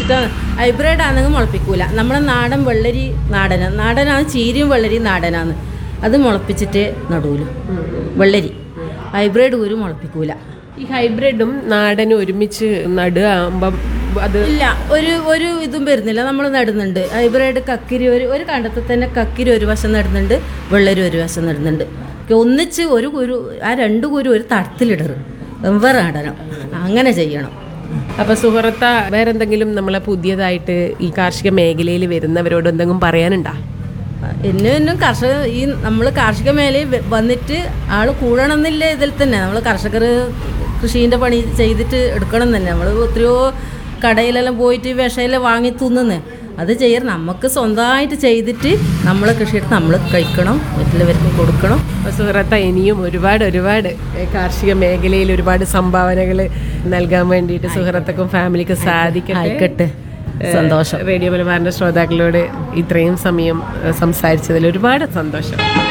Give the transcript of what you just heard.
മുളപ്പിച്ചിട്ടാണ് hybrid ആണെങ്കിൽ മുളപ്പിക്കൂല നമ്മളെ നാടൻ വെള്ളരി നാടനാണ് നാടനാണ് ചീരയും വെള്ളരി നാടനാണ് അത് മുളപ്പിച്ചിട്ട് നടൂല് വെള്ളരി ഹൈബ്രിഡ് ഒരു മുളപ്പിക്കൂല ഈ ഹൈബ്രിഡും നാടനും ഒരുമിച്ച് നടുകയാകുമ്പം അത് ഇല്ല ഒരു ഒരു ഇതും വരുന്നില്ല നമ്മൾ നടുന്നുണ്ട് ഹൈബ്രിഡ് കക്കിരി ഒരു ഒരു കണ്ടത്തിൽ തന്നെ കക്കിരി ഒരു വശം നടുന്നുണ്ട് വെള്ളരി ഒരു വശം നടുന്നുണ്ട് ഒന്നിച്ച് ഒരു കുരു ആ രണ്ട് കുരു ഒരു തടത്തിലിടറ് വെവ്വേറെ നടണം അങ്ങനെ ചെയ്യണം അപ്പൊ സുഹൃത്ത വേറെന്തെങ്കിലും നമ്മളെ പുതിയതായിട്ട് ഈ കാർഷിക മേഖലയിൽ വരുന്നവരോട് എന്തെങ്കിലും പറയാനുണ്ടാ എന്നും എന്നും കർഷക ഈ നമ്മൾ കാർഷിക മേഖലയിൽ വ- വന്നിട്ട് ആൾ കൂടണമെന്നില്ല ഇതിൽ തന്നെ നമ്മൾ കർഷകർ കൃഷീൻ്റെ പണി ചെയ്തിട്ട് എടുക്കണം തന്നെ നമ്മൾ എത്രയോ കടയിലെല്ലാം പോയിട്ട് വിഷയെല്ലാം വാങ്ങി തിന്നുന്നേ അത് ചെയ്യാൻ നമുക്ക് സ്വന്തമായിട്ട് ചെയ്തിട്ട് നമ്മൾ കൃഷിയെടുത്ത് നമ്മൾ കഴിക്കണം മറ്റുള്ളവർക്കും കൊടുക്കണം അപ്പൊ സുഹൃത്ത ഇനിയും ഒരുപാട് ഒരുപാട് ഏ, കാർഷിക മേഖലയിൽ ഒരുപാട് സംഭാവനകൾ നൽകാൻ വേണ്ടിയിട്ട് സുഹൃത്തക്കും ഫാമിലിക്കും സാധിക്കട്ടെ ആയിക്കട്ടെ സന്തോഷം റേഡിയോ മലബാറിന്റെ ശ്രോതാക്കളോട് ഇത്രയും സമയം ഏ, സംസാരിച്ചതിൽ ഒരുപാട് സന്തോഷം